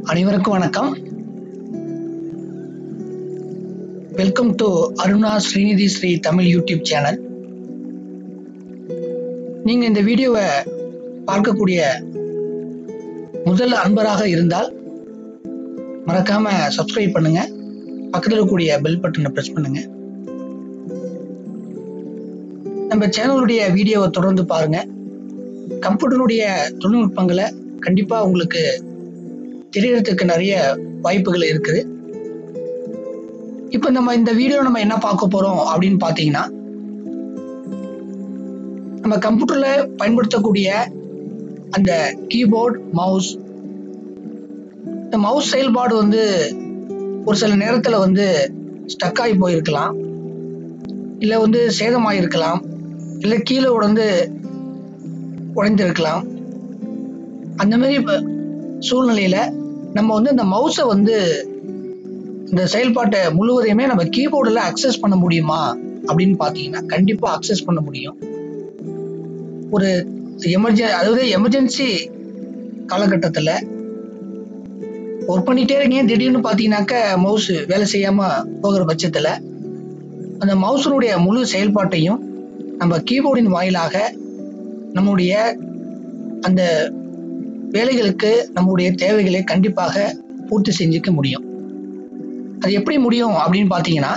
அனைவருக்கும் வணக்கம் welcome to Aruna Srinidhi Sri Tamil YouTube channel நீங்க இந்த வீடியோவை பார்க்கக்கூடிய முதல் அன்பராக இருந்தால் மறக்காம சப்ஸ்கிரைப் பண்ணுங்க பக்கத்தில் இருக்கக்கூடிய பெல் பட்டனை பிரஸ் பண்ணுங்க நம்ம சேனலுடைய வீடியோவை தொடர்ந்து பாருங்க கம்ப்யூட்டருடைய தொழில்நுட்பங்களை கண்டிப்பா உங்களுக்கு தெரியறதுக்கு நிறைய வாய்ப்புகள் இருக்குது இப்போ நம்ம இந்த வீடியோ நம்ம என்ன பார்க்க போறோம் அப்படின்னு பார்த்தீங்கன்னா நம்ம கம்ப்யூட்டர்ல பயன்படுத்தக்கூடிய அந்த கீபோர்ட் மவுஸ் இந்த மவுஸ் செயல்பாடு வந்து ஒரு சில நேரத்தில் வந்து ஸ்டக் ஆகி போயிருக்கலாம் இல்லை வந்து சேதமாயிருக்கலாம் இல்லை கீழே உடந்து உடைந்திருக்கலாம் அந்த மாதிரி இப்ப சூழ்நிலையில நம்ம வந்து இந்த மவுஸை வந்து இந்த செயல்பாட்டை முழுவதையுமே நம்ம கீபோர்டில் அக்சஸ் பண்ண முடியுமா அப்படின்னு பார்த்தீங்கன்னா கண்டிப்பாக அக்சஸ் பண்ண முடியும் ஒரு எமர்ஜென் அதாவது எமர்ஜென்சி காலகட்டத்தில் ஒர்க் பண்ணிட்டே இருக்கீங்க திடீர்னு பார்த்தீங்கன்னாக்க மவுஸ் வேலை செய்யாமல் போகிற பட்சத்தில் அந்த மவுஸினுடைய முழு செயல்பாட்டையும் நம்ம கீபோர்டின் வாயிலாக நம்முடைய அந்த வேலைகளுக்கு நம்முடைய தேவைகளை கண்டிப்பாக பூர்த்தி செஞ்சுக்க முடியும் அது எப்படி முடியும் அப்படின்னு பார்த்தீங்கன்னா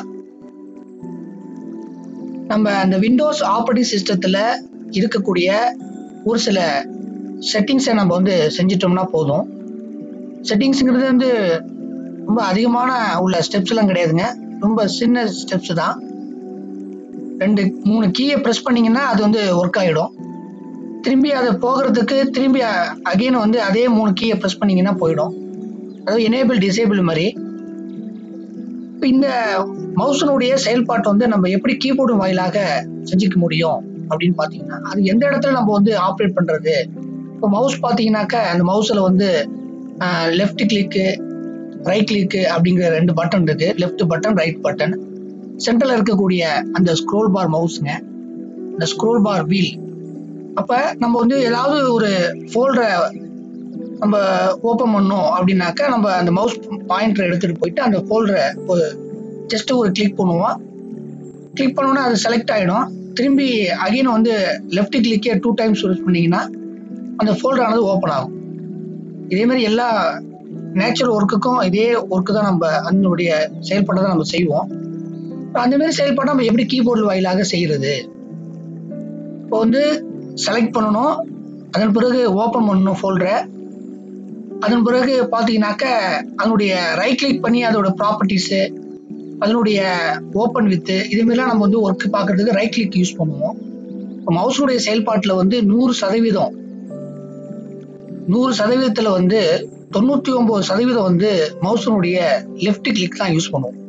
நம்ம அந்த விண்டோஸ் ஆப்ரேட்டிங் சிஸ்டத்தில் இருக்கக்கூடிய ஒரு சில செட்டிங்ஸை நம்ம வந்து செஞ்சிட்டோம்னா போதும் செட்டிங்ஸுங்கிறது வந்து ரொம்ப அதிகமான உள்ள ஸ்டெப்ஸ்லாம் கிடையாதுங்க ரொம்ப சின்ன ஸ்டெப்ஸ் தான் ரெண்டு மூணு கீயை ப்ரெஸ் பண்ணீங்கன்னா அது வந்து ஒர்க் ஆகிடும் திரும்பி அதை போகிறதுக்கு திரும்பி அகைன் வந்து அதே மூணு கீயை ப்ரெஸ் பண்ணீங்கன்னா போயிடும் அதாவது எனேபிள் டிசேபிள் மாதிரி இப்போ இந்த மவுசனுடைய செயல்பாட்டை வந்து நம்ம எப்படி கீபோர்டு வாயிலாக செஞ்சுக்க முடியும் அப்படின்னு பார்த்தீங்கன்னா அது எந்த இடத்துல நம்ம வந்து ஆப்ரேட் பண்ணுறது இப்போ மவுஸ் பார்த்தீங்கன்னாக்கா அந்த மவுஸில் வந்து லெஃப்ட் கிளிக்கு ரைட் கிளிக்கு அப்படிங்கிற ரெண்டு பட்டன் இருக்கு லெஃப்ட் பட்டன் ரைட் பட்டன் சென்டரில் இருக்கக்கூடிய அந்த ஸ்க்ரோல் பார் மவுஸுங்க இந்த ஸ்க்ரோல் பார் வீல் அப்போ நம்ம வந்து ஏதாவது ஒரு ஃபோல்டரை நம்ம ஓப்பன் பண்ணோம் அப்படின்னாக்கா நம்ம அந்த மவுஸ் பாயிண்டரை எடுத்துகிட்டு போயிட்டு அந்த ஃபோல்டரை ஒரு ஜஸ்ட் ஒரு கிளிக் பண்ணுவோம் கிளிக் பண்ணோன்னா அது செலக்ட் ஆகிடும் திரும்பி அகைன் வந்து லெஃப்ட் கிளிக்கே டூ டைம்ஸ் யூஸ் பண்ணீங்கன்னா அந்த ஃபோல்டர் ஆனது ஓப்பன் ஆகும் இதே மாதிரி எல்லா நேச்சுரல் ஒர்க்குக்கும் இதே ஒர்க்கு தான் நம்ம அதனுடைய செயல்பாட்டை தான் நம்ம செய்வோம் அந்த மாதிரி செயல்பாட்டை நம்ம எப்படி கீபோர்டு வாயிலாக செய்யறது இப்போ வந்து செலக்ட் பண்ணணும் அதன் பிறகு ஓப்பன் பண்ணணும் ஃபோல்டரை அதன் பிறகு பார்த்தீங்கன்னாக்க அதனுடைய ரைட் கிளிக் பண்ணி அதோட ப்ராப்பர்ட்டிஸு அதனுடைய ஓப்பன் வித்து இதுமாரிலாம் நம்ம வந்து ஒர்க் பார்க்கறதுக்கு ரைட் கிளிக் யூஸ் பண்ணுவோம் இப்போ மவுஸுடைய செயல்பாட்டில் வந்து நூறு சதவீதம் நூறு சதவீதத்தில் வந்து தொண்ணூற்றி ஒம்பது சதவீதம் வந்து மவுஸனுடைய லெஃப்ட் கிளிக் தான் யூஸ் பண்ணுவோம்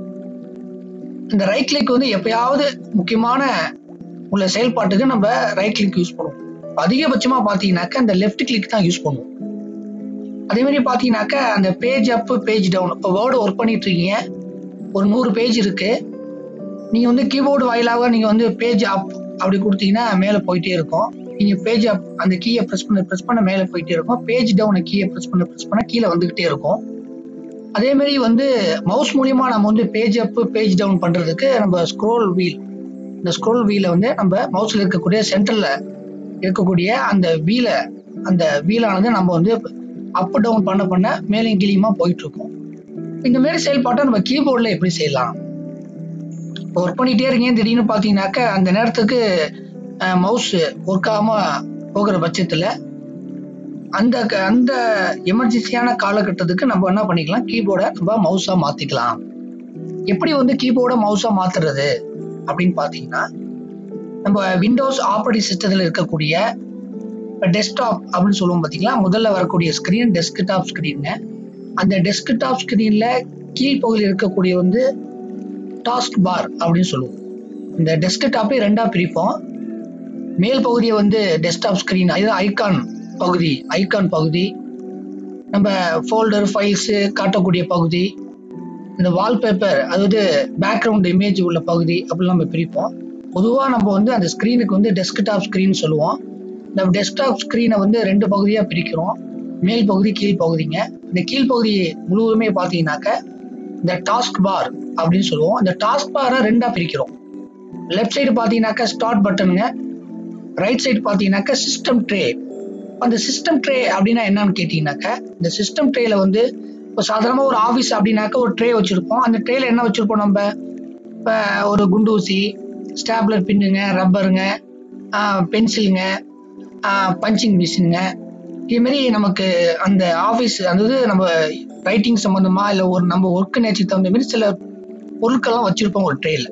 இந்த ரைட் கிளிக் வந்து எப்பயாவது முக்கியமான உள்ள செயல்பாட்டுக்கு நம்ம ரைட் கிளிக் யூஸ் பண்ணுவோம் அதிகபட்சமா பாத்தீங்கன்னாக்க அந்த லெஃப்ட் கிளிக் தான் யூஸ் பண்ணுவோம் அதே மாதிரி பாத்தீங்கன்னாக்க அந்த பேஜ் அப் பேஜ் டவுன் இப்போ வேர்டு ஒர்க் பண்ணிட்டு இருக்கீங்க ஒரு நூறு பேஜ் இருக்கு நீங்க வந்து கீபோர்டு வாயிலாக நீங்க வந்து பேஜ் அப் அப்படி கொடுத்தீங்கன்னா மேலே போயிட்டே இருக்கும் நீங்க பேஜ் அப் அந்த கீயை ப்ரெஸ் பண்ண ப்ரெஸ் பண்ண மேலே போயிட்டே இருக்கும் பேஜ் டவுன் கீயை ப்ரெஸ் பண்ண ப்ரெஸ் பண்ண கீழே வந்துகிட்டே இருக்கும் அதே மாதிரி வந்து மவுஸ் மூலியமா நம்ம வந்து பேஜ் அப் பேஜ் டவுன் பண்றதுக்கு நம்ம ஸ்க்ரோல் வீல் இந்த ஸ்க்ரோல் வீலை வந்து நம்ம மவுஸ்ல இருக்கக்கூடிய சென்டர்ல இருக்கக்கூடிய அந்த வீலை அந்த வீலானது நம்ம வந்து அப் டவுன் பண்ண பண்ண மேலும் கீழியுமா போயிட்டு இருக்கும் இந்த மாதிரி செயல்பாட்டை நம்ம கீபோர்டில் எப்படி செய்யலாம் ஒர்க் பண்ணிட்டே இருக்கீங்க திடீர்னு பார்த்தீங்கன்னாக்க அந்த நேரத்துக்கு மவுஸ் ஒர்க் ஆகாமல் போகிற பட்சத்தில் அந்த அந்த எமர்ஜென்சியான காலகட்டத்துக்கு நம்ம என்ன பண்ணிக்கலாம் கீபோர்டை நம்ம மவுஸாக மாற்றிக்கலாம் எப்படி வந்து கீபோர்டை மவுஸாக மாற்றுறது அப்படின்னு பார்த்தீங்கன்னா நம்ம விண்டோஸ் ஆப்ரேட்டிங் சிஸ்டத்தில் இருக்கக்கூடிய டெஸ்க்டாப் அப்படின்னு சொல்லுவோம் பார்த்தீங்களா முதல்ல வரக்கூடிய ஸ்க்ரீன் டெஸ்க்டாப் ஸ்க்ரீனுங்க அந்த டெஸ்க்டாப் ஸ்க்ரீனில் கீழ்ப்பகுதியில் இருக்கக்கூடிய வந்து டாஸ்க் பார் அப்படின்னு சொல்லுவோம் இந்த டெஸ்க்டாப்பை ரெண்டாக பிரிப்போம் மேல் பகுதியை வந்து டெஸ்க்டாப் ஸ்க்ரீன் அது ஐகான் பகுதி ஐகான் பகுதி நம்ம ஃபோல்டர் ஃபைல்ஸு காட்டக்கூடிய பகுதி இந்த வால்பேப்பர் அதாவது பேக்ரவுண்ட் இமேஜ் உள்ள பகுதி அப்படிலாம் நம்ம பிரிப்போம் பொதுவாக நம்ம வந்து அந்த ஸ்க்ரீனுக்கு வந்து டெஸ்க்டாப் ஸ்க்ரீன் சொல்லுவோம் இந்த டெஸ்க்டாப் ஸ்க்ரீனை வந்து ரெண்டு பகுதியாக பிரிக்கிறோம் மேல் பகுதி கீழ் பகுதிங்க இந்த கீழ் பகுதி முழுவதுமே பார்த்தீங்கன்னாக்க இந்த டாஸ்க் பார் அப்படின்னு சொல்லுவோம் இந்த டாஸ்க் பாரை ரெண்டா பிரிக்கிறோம் லெஃப்ட் சைடு பார்த்தீங்கன்னாக்கா ஸ்டார்ட் பட்டனுங்க ரைட் சைடு பார்த்தீங்கன்னாக்கா சிஸ்டம் ட்ரே அந்த சிஸ்டம் ட்ரே அப்படின்னா என்னன்னு கேட்டீங்கன்னாக்கா இந்த சிஸ்டம் ட்ரேல வந்து இப்போ சாதாரணமாக ஒரு ஆஃபீஸ் அப்படின்னாக்கா ஒரு ட்ரே வச்சிருப்போம் அந்த ட்ரேல என்ன வச்சிருப்போம் நம்ம இப்போ ஒரு குண்டூசி ஸ்டாப்லர் பின்னுங்க ரப்பருங்க பென்சிலுங்க பஞ்சிங் மிஷினுங்க இதுமாரி நமக்கு அந்த ஆஃபீஸ் அதாவது நம்ம ரைட்டிங் சம்மந்தமா இல்லை ஒரு நம்ம ஒர்க் நேச்சுக்கு தகுந்த மாதிரி சில பொருட்கள்லாம் வச்சிருப்போம் ஒரு ட்ரேல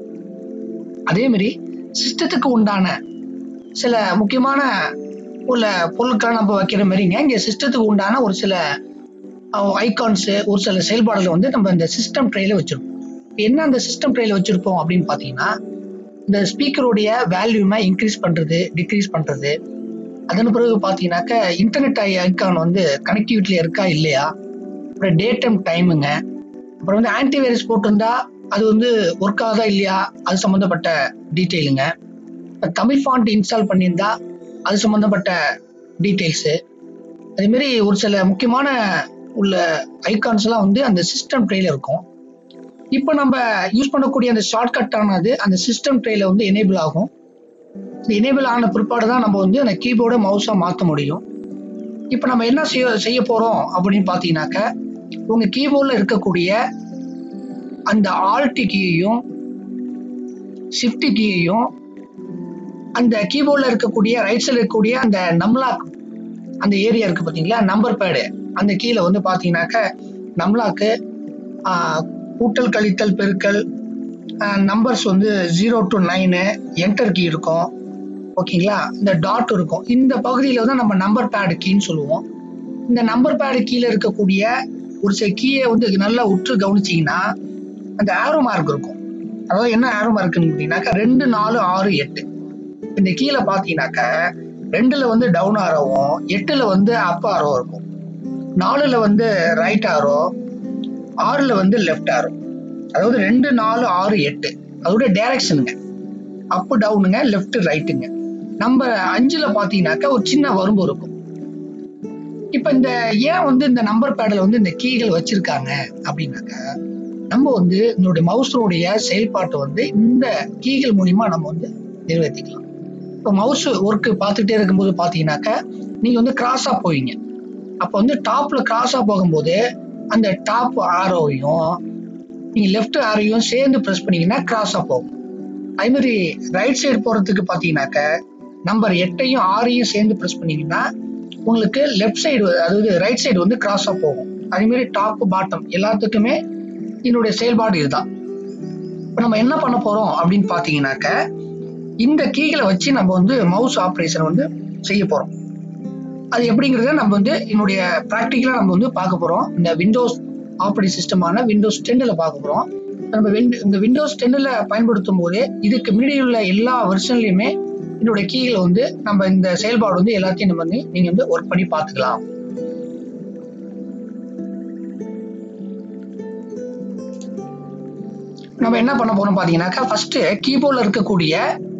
அதே மாதிரி சிஸ்டத்துக்கு உண்டான சில முக்கியமான உள்ள பொருட்களை நம்ம வைக்கிற மாதிரிங்க இங்கே சிஸ்டத்துக்கு உண்டான ஒரு சில ஐகான்ஸு ஒரு சில செயல்பாடுகளை வந்து நம்ம இந்த சிஸ்டம் ட்ரேல வச்சிருப்போம் என்ன அந்த சிஸ்டம் ட்ரேல வச்சிருப்போம் அப்படின்னு பார்த்தீங்கன்னா இந்த ஸ்பீக்கருடைய வேல்யூமை இன்க்ரீஸ் பண்ணுறது டிக்ரீஸ் பண்ணுறது அதன் பிறகு பார்த்தீங்கன்னாக்க இன்டர்நெட் ஐக்கான் வந்து கனெக்டிவிட்டியில் இருக்கா இல்லையா அப்புறம் டேட் டைம் டைமுங்க அப்புறம் வந்து ஆன்டிவைரஸ் போட்டிருந்தா அது வந்து ஒர்க் ஆகுதா இல்லையா அது சம்மந்தப்பட்ட டீட்டெயிலுங்க இப்போ தமிழ் ஃபாண்ட் இன்ஸ்டால் பண்ணியிருந்தா அது சம்மந்தப்பட்ட டீட்டெயில்ஸு அதேமாரி ஒரு சில முக்கியமான உள்ள ஐகான்ஸ் எல்லாம் வந்து அந்த சிஸ்டம் ட்ரேல இருக்கும் இப்போ நம்ம யூஸ் பண்ணக்கூடிய அந்த ஷார்ட்கட் ஆனது அந்த சிஸ்டம் ட்ரேல வந்து எனேபிள் ஆகும் இந்த எனேபிள் ஆன பிற்பாடு தான் நம்ம வந்து அந்த கீபோர்டை மவுஸாக மாற்ற முடியும் இப்போ நம்ம என்ன செய்ய செய்ய போகிறோம் அப்படின்னு பார்த்தீங்கன்னாக்க உங்கள் கீபோர்டில் இருக்கக்கூடிய அந்த ஆல்டி கீயையும் ஷிஃப்ட் கீயையும் அந்த கீபோர்டில் இருக்கக்கூடிய ரைட் சைடில் இருக்கக்கூடிய அந்த நம்லாக் அந்த ஏரியா இருக்கு பார்த்தீங்களா நம்பர் பேடு அந்த கீழே வந்து பார்த்தீங்கன்னாக்க நம்லாக்கு கூட்டல் கழித்தல் பெருக்கல் நம்பர்ஸ் வந்து zero to nine enter key இருக்கும் ஓகேங்களா இந்த டாட் இருக்கும் இந்த பகுதியில் தான் நம்ம நம்பர் பேடு கீன்னு சொல்லுவோம் இந்த நம்பர் பேடு கீழே இருக்கக்கூடிய ஒரு சில கீயை வந்து நல்லா உற்று கவனிச்சிங்கன்னா அந்த ஆரோ மார்க் இருக்கும் அதாவது என்ன ஆரோ மார்க்குன்னு பார்த்தீங்கன்னாக்கா ரெண்டு நாலு ஆறு எட்டு இந்த கீழே பார்த்தீங்கன்னாக்க ரெண்டுல வந்து டவுன் ஆரோவும் எட்டுல வந்து அப் ஆரோ இருக்கும் நாலுல வந்து ரைட் ஆரோ ஆறுல வந்து லெஃப்ட் ஆரோ அதாவது ரெண்டு நாலு ஆறு எட்டு அதோட டைரக்ஷனுங்க அப்பு டவுனுங்க லெஃப்ட் ரைட்டுங்க நம்ம அஞ்சுல பாத்தீங்கன்னாக்கா ஒரு சின்ன வரம்பு இருக்கும் இப்ப இந்த ஏன் வந்து இந்த நம்பர் பேடில் வந்து இந்த கீகள் வச்சிருக்காங்க அப்படின்னாக்கா நம்ம வந்து நம்மளுடைய மவுஸனுடைய செயல்பாட்டை வந்து இந்த கீகள் மூலியமா நம்ம வந்து நிறைவேற்றிக்கலாம் இப்போ மவுஸ் ஒர்க் பார்த்துக்கிட்டே இருக்கும்போது பார்த்தீங்கன்னாக்கா நீங்க வந்து கிராஸா போவீங்க அப்போ வந்து டாப்ல கிராஸா போகும்போது அந்த டாப் ஆரோவையும் நீங்க லெஃப்ட் ஆரோவையும் சேர்ந்து ப்ரெஸ் பண்ணீங்கன்னா கிராஸா போகும் அதே மாதிரி ரைட் சைடு போறதுக்கு பார்த்தீங்கன்னாக்க நம்பர் எட்டையும் ஆறையும் சேர்ந்து ப்ரெஸ் பண்ணீங்கன்னா உங்களுக்கு லெஃப்ட் சைடு அதாவது ரைட் சைடு வந்து கிராஸா போகும் அதே மாதிரி டாப் பாட்டம் எல்லாத்துக்குமே என்னுடைய செயல்பாடு இதுதான் இப்போ நம்ம என்ன பண்ண போறோம் அப்படின்னு பார்த்தீங்கன்னாக்க இந்த கீகளை வச்சு நம்ம வந்து மவுஸ் ஆப்ரேஷன் வந்து செய்ய போறோம் அது எப்படிங்கிறத நம்ம வந்து என்னுடைய ப்ராக்டிக்கலா நம்ம வந்து பார்க்க போறோம் இந்த விண்டோஸ் ஆப்ரேட்டிங் சிஸ்டமான விண்டோஸ் டென்னில் பார்க்க போறோம் நம்ம விண்ட்- இந்த விண்டோஸ் டென்னில் பயன்படுத்தும் போது இதுக்கு முன்னாடி உள்ள எல்லா வெர்ஷன்லையுமே என்னுடைய கீகளை வந்து நம்ம இந்த செயல்பாடு வந்து எல்லாத்தையும் நம்ம வந்து நீங்க வந்து ஒர்க் பண்ணி பார்த்துக்கலாம் நம்ம என்ன பண்ண போறோம் பாத்தீங்கன்னாக்கா ஃபர்ஸ்ட் கீபோர்ட்ல இருக்கக்கூடிய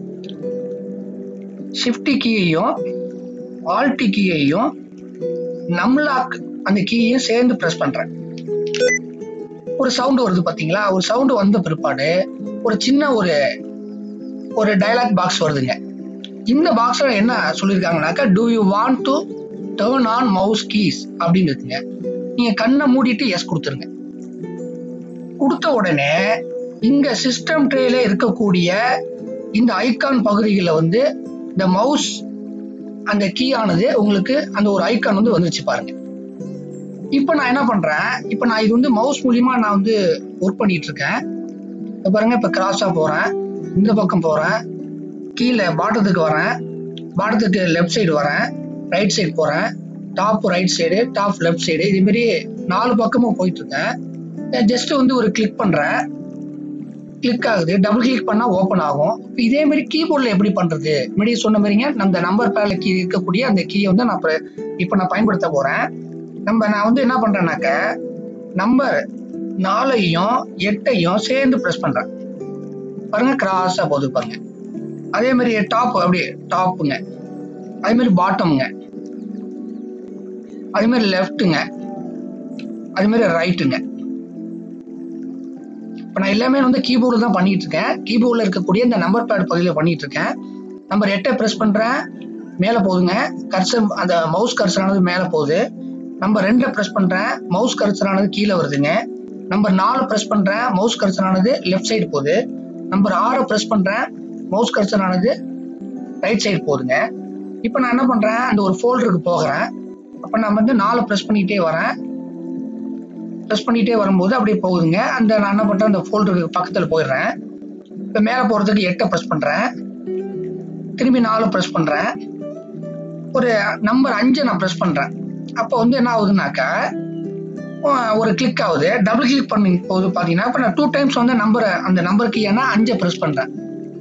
ஷிஃப்ட் கீயையும் ஆல்டி கீயையும் நம்லாக் அந்த கீயையும் சேர்ந்து பிரஸ் பண்றேன் ஒரு சவுண்ட் வருது பாத்தீங்களா ஒரு சவுண்ட் வந்த பிற்பாடு ஒரு சின்ன ஒரு ஒரு டயலாக் பாக்ஸ் வருதுங்க இந்த பாக்ஸ்ல என்ன சொல்லியிருக்காங்கனாக்கா do you want to turn on mouse keys அப்படின்னு இருக்குங்க நீங்க கண்ணை மூடிட்டு எஸ் கொடுத்துருங்க கொடுத்த உடனே இங்க சிஸ்டம் ட்ரேல இருக்கக்கூடிய இந்த ஐகான் பகுதிகளில் வந்து இந்த மவுஸ் அந்த கீ ஆனது உங்களுக்கு அந்த ஒரு ஐகான் வந்து வந்துருச்சு பாருங்க இப்போ நான் என்ன பண்றேன் இப்போ நான் இது வந்து மவுஸ் மூலியமா நான் வந்து ஒர்க் பண்ணிட்டு இருக்கேன் இப்போ பாருங்க இப்போ கிராஸா போறேன் இந்த பக்கம் போறேன் கீழே பாட்டத்துக்கு வரேன் பாட்டத்துக்கு லெஃப்ட் சைடு வரேன் ரைட் சைடு போறேன் top right side top left side இது மாதிரி நாலு பக்கமும் போயிட்டு இருக்கேன் ஜஸ்ட் வந்து ஒரு கிளிக் பண்றேன் கிளிக் ஆகுது டபுள் கிளிக் பண்ணா ஓப்பன் ஆகும் இப்ப இதே மாதிரி கீபோர்ட்ல எப்படி பண்றது முன்னாடி சொன்ன மாதிரிங்க நம்ம நம்பர் பேர்ல கீ இருக்கக்கூடிய அந்த கீயை வந்து நான் இப்ப- இப்ப நான் பயன்படுத்த போறேன் நம்ம நான் வந்து என்ன பண்றேன்னாக்க நம்பர் நாலையும் எட்டையும் சேர்ந்து ப்ரெஸ் பண்றேன் பாருங்க கிராஸா போகுது பாருங்க அதே மாதிரி டாப் அப்படியே டாப்புங்க அதே மாதிரி பாட்டம்ங்க அது மாதிரி லெஃப்ட்டுங்க அது மாதிரி ரைட்டுங்க இப்போ நான் எல்லாமே வந்து கீபோர்டு தான் பண்ணிட்டு இருக்கேன் கீபோர்டில் இருக்கக்கூடிய இந்த நம்பர் பேட் பகுதியில் பண்ணிட்டு இருக்கேன் நம்பர் எட்டை ப்ரெஸ் பண்ணுறேன் மேலே போகுதுங்க கர்சர் அந்த மவுஸ் கர்சரானது மேலே போகுது நம்பர் ரெண்டை ப்ரெஸ் பண்ணுறேன் மவுஸ் கர்சரானது கீழே வருதுங்க நம்பர் நாலு ப்ரெஸ் பண்ணுறேன் மவுஸ் கர்சரானது லெஃப்ட் சைடு போகுது நம்பர் ஆறை ப்ரெஸ் பண்ணுறேன் மவுஸ் கர்சரானது ரைட் சைடு போகுதுங்க இப்போ நான் என்ன பண்ணுறேன் அந்த ஒரு ஃபோல்டருக்கு போகிறேன் அப்போ நான் வந்து நாலு ப்ரெஸ் பண்ணிக்கிட்டே வரேன் ப்ரெஸ் பண்ணிகிட்டே வரும்போது அப்படியே போகுதுங்க அந்த நான் என்ன பண்ணுறேன் அந்த ஃபோல்டருக்கு பக்கத்தில் போயிடுறேன் இப்போ மேலே போகிறதுக்கு எட்டை ப்ரெஸ் பண்ணுறேன் திரும்பி நாலு ப்ரெஸ் பண்ணுறேன் ஒரு நம்பர் அஞ்சை நான் ப்ரெஸ் பண்ணுறேன் அப்போ வந்து என்ன ஆகுதுனாக்கா அஹ் ஒரு கிளிக் ஆகுது டபுள் கிளிக் பண்ணி போது பார்த்தீங்கன்னா இப்போ நான் டூ டைம்ஸ் வந்து நம்பரை அந்த நம்பருக்கு ஏன்னா அஞ்சை ப்ரெஸ் பண்ணுறேன்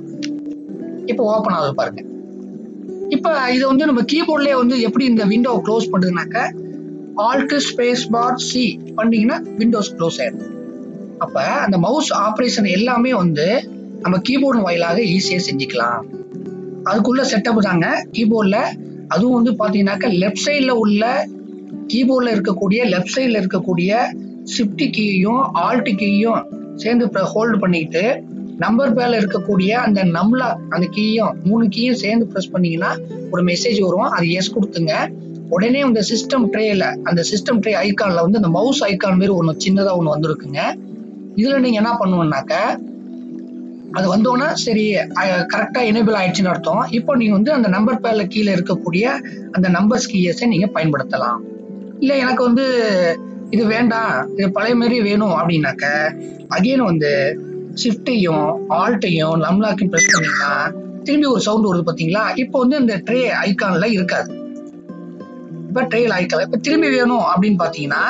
இப்போ ஓப்பன் ஆகுது பாருங்க இப்போ இது வந்து நம்ம கீபோர்ட்லேயே வந்து எப்படி இந்த விண்டோ க்ளோஸ் பண்ணுறதுனாக்கா ஆல்ட் ஸ்பேஸ் பார் சி பண்ணீங்கன்னா விண்டோஸ் க்ளோஸ் ஆயிடும் அப்போ அந்த மவுஸ் ஆப்ரேஷன் எல்லாமே வந்து நம்ம கீபோர்டு வாயிலாக ஈஸியாக செஞ்சுக்கலாம் அதுக்குள்ள செட்டப் தாங்க கீபோர்டில் அதுவும் வந்து பார்த்தீங்கன்னாக்கா லெஃப்ட் சைடில் உள்ள கீபோர்டில் இருக்கக்கூடிய லெஃப்ட் சைடில் இருக்கக்கூடிய ஷிஃப்ட் கீயையும் ஆல்ட் கீயும் சேர்ந்து ஹோல்டு பண்ணிக்கிட்டு நம்பர் பேல இருக்கக்கூடிய அந்த நம்லா அந்த கீயும் மூணு கீயும் சேர்ந்து ப்ரெஸ் பண்ணீங்கன்னா ஒரு மெசேஜ் வரும் அது எஸ் கொடுத்துங்க உடனே இந்த சிஸ்டம் ட்ரேல அந்த சிஸ்டம் ட்ரே ஐக்கான்ல வந்து அந்த மவுஸ் ஐக்கான் மாதிரி ஒன்று சின்னதா ஒன்று வந்திருக்குங்க இதுல நீங்க என்ன பண்ணுவோம்னாக்க அது வந்தோன்னா சரி கரெக்டா எனேபிள் ஆயிடுச்சுன்னு அர்த்தம் இப்போ நீங்க வந்து அந்த நம்பர் பேர்ல கீழே இருக்கக்கூடிய அந்த நம்பர்ஸ் கீயஸை நீங்க பயன்படுத்தலாம் இல்ல எனக்கு வந்து இது வேண்டாம் இது பழைய மாதிரி வேணும் அப்படின்னாக்க அகைன் வந்து ஷிஃப்ட்டையும் ஆல்ட்டையும் நம்லாக்கையும் ப்ரெஸ் பண்ணீங்கன்னா திரும்பி ஒரு சவுண்ட் வருது பாத்தீங்களா இப்போ வந்து இந்த ட்ரே ஐக்கான்ல இருக்காது இப்ப ட்ரெயில் ஐக்கான் இப்ப திரும்பி வேணும் அப்படின்னு பாத்தீங்கன்னா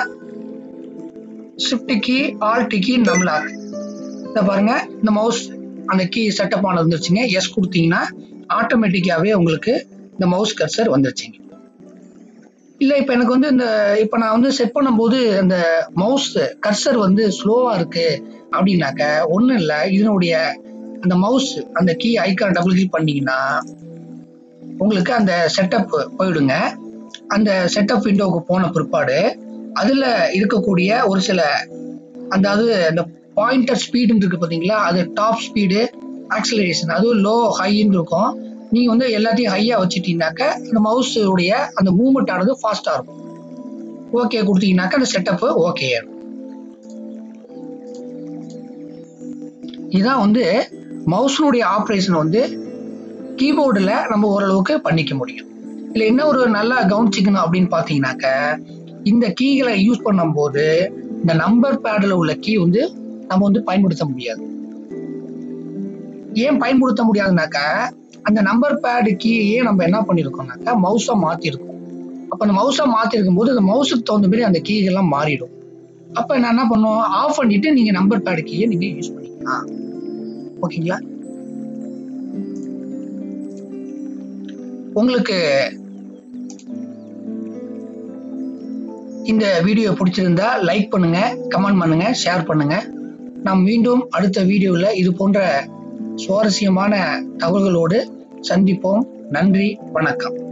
shift key alt key num lock இதை பாருங்க இந்த மவுஸ் அந்த கீ செட்டப் ஆனது வந்துருச்சுங்க எஸ் கொடுத்தீங்கன்னா ஆட்டோமேட்டிக்காவே உங்களுக்கு இந்த மவுஸ் கர்சர் வந்துருச்சுங்க இல்ல இப்ப எனக்கு வந்து இந்த இப்ப நான் வந்து செட் பண்ணும்போது அந்த மவுஸ் கர்சர் வந்து ஸ்லோவா இருக்கு அப்படின்னாக்க ஒண்ணும் இல்ல இதனுடைய அந்த மவுஸ் அந்த கீ ஐக்கான் டபுள் கிளிக் பண்ணீங்கன்னா உங்களுக்கு அந்த செட்டப் போயிடுங்க அந்த செட்டப் விண்டோவுக்கு போன பிற்பாடு அதுல இருக்கக்கூடிய ஒரு சில அதாவது அந்த பாயிண்டர் ஸ்பீடுன்னு இருக்கு பாத்தீங்களா அது டாப் ஸ்பீடு ஆக்சலரேஷன் அதுவும் லோ ஹைன்னு இருக்கும் நீங்க வந்து எல்லாத்தையும் ஹையா வச்சுட்டீங்கன்னாக்க அந்த மவுஸ் உடைய அந்த மூவ்மெண்ட் ஆனது ஃபாஸ்டா இருக்கும் ஓகே கொடுத்தீங்கன்னாக்க அந்த செட்டப் ஓகே இதான் வந்து மவுஸினுடைய ஆப்ரேஷன் வந்து கீபோர்டில் நம்ம ஓரளவுக்கு பண்ணிக்க முடியும் இல்லை என்ன ஒரு நல்லா கவனிச்சிக்கணும் அப்படின்னு பார்த்தீங்கன்னாக்க இந்த கீகளை யூஸ் பண்ணும்போது இந்த நம்பர் பேடில் உள்ள கீ வந்து நம்ம வந்து பயன்படுத்த முடியாது ஏன் பயன்படுத்த முடியாதுனாக்கா அந்த நம்பர் பேடு கீயே நம்ம என்ன பண்ணிருக்கோம்னாக்கா மவுஸா மாத்திருக்கோம் அப்ப அந்த மவுஸா மாத்திருக்கும் போது அந்த மவுஸுக்கு தகுந்த மாதிரி அந்த கீகள்லாம் மாறிடும் அப்ப நான் என்ன பண்ணுவோம் ஆஃப் பண்ணிட்டு நீங்க நம்பர் பேடு கீயை நீங்க யூஸ் பண்ணிக்கலாம் ஓகேங்களா உங்களுக்கு இந்த வீடியோ பிடிச்சிருந்தா லைக் பண்ணுங்க கமெண்ட் பண்ணுங்க ஷேர் பண்ணுங்க நாம் மீண்டும் அடுத்த வீடியோவில் இது போன்ற சுவாரஸ்யமான தகவல்களோடு சந்திப்போம் நன்றி வணக்கம்